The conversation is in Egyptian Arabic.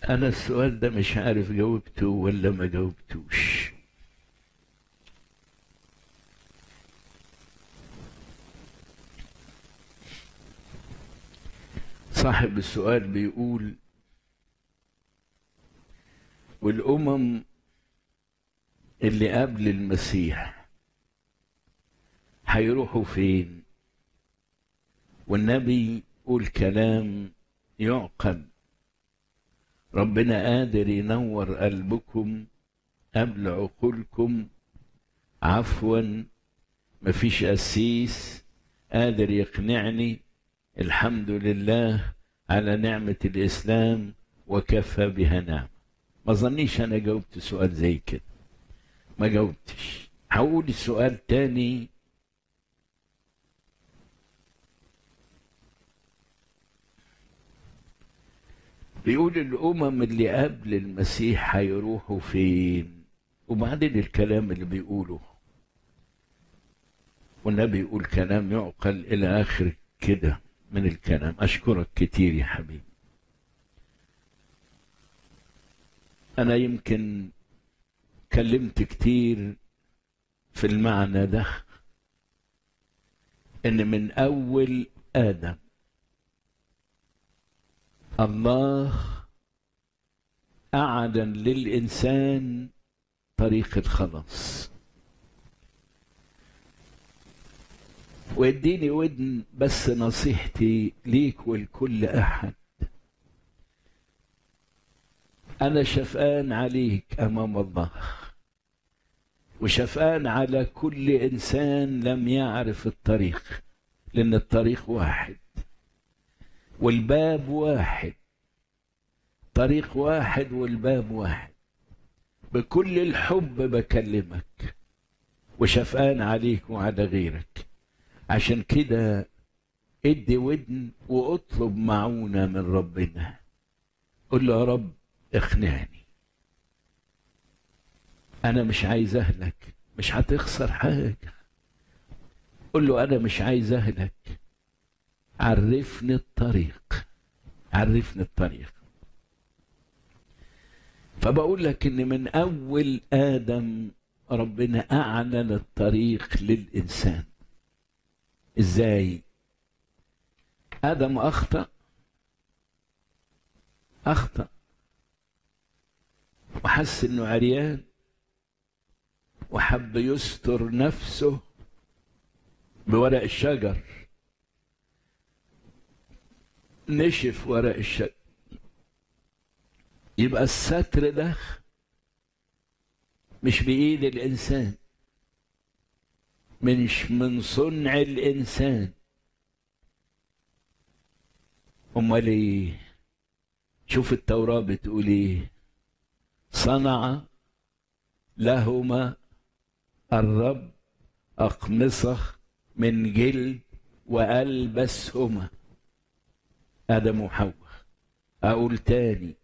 أنا السؤال ده مش عارف جاوبته ولا ما جاوبتوش صاحب السؤال بيقول والأمم اللي قبل المسيح هيروحوا فين والنبي يقول كلام يعقل ربنا قادر ينور قلبكم قبل عقولكم عفوا مفيش قسيس قادر يقنعني الحمد لله على نعمة الإسلام وكفى بها نعمة ما ظنيش أنا جاوبت سؤال زي كده ما جاوبتش هقول السؤال تاني بيقول الأمم اللي قبل المسيح هيروحوا فين وبعدين الكلام اللي بيقوله والنبي يقول كلام يعقل إلى آخر كده من الكلام أشكرك كتير يا حبيبي أنا يمكن كلمت كتير في المعنى ده إن من أول آدم الله أعلن للإنسان طريق الخلاص واديني ودن بس نصيحتي ليك ولكل أحد أنا شفقان عليك أمام الله وشفقان على كل إنسان لم يعرف الطريق لأن الطريق واحد والباب واحد طريق واحد والباب واحد بكل الحب بكلمك وشفقان عليك وعلى غيرك عشان كده ادي ودن واطلب معونة من ربنا قل له يا رب اقنعني انا مش عايز اهلك مش هتخسر حاجة قل له انا مش عايز اهلك عرفني الطريق عرفني الطريق فبقول لك ان من اول ادم ربنا اعلن الطريق للانسان ازاي ادم اخطا اخطا وحس انه عريان وحب يستر نفسه بورق الشجر نشف ورق الشجر يبقى الستر ده مش بإيد الإنسان مش من صنع الإنسان أمال إيه؟ شوف التوراة بتقول إيه؟ صنع لهما الرب أقمصة من جلد وألبسهما آدم وحواء أقول تاني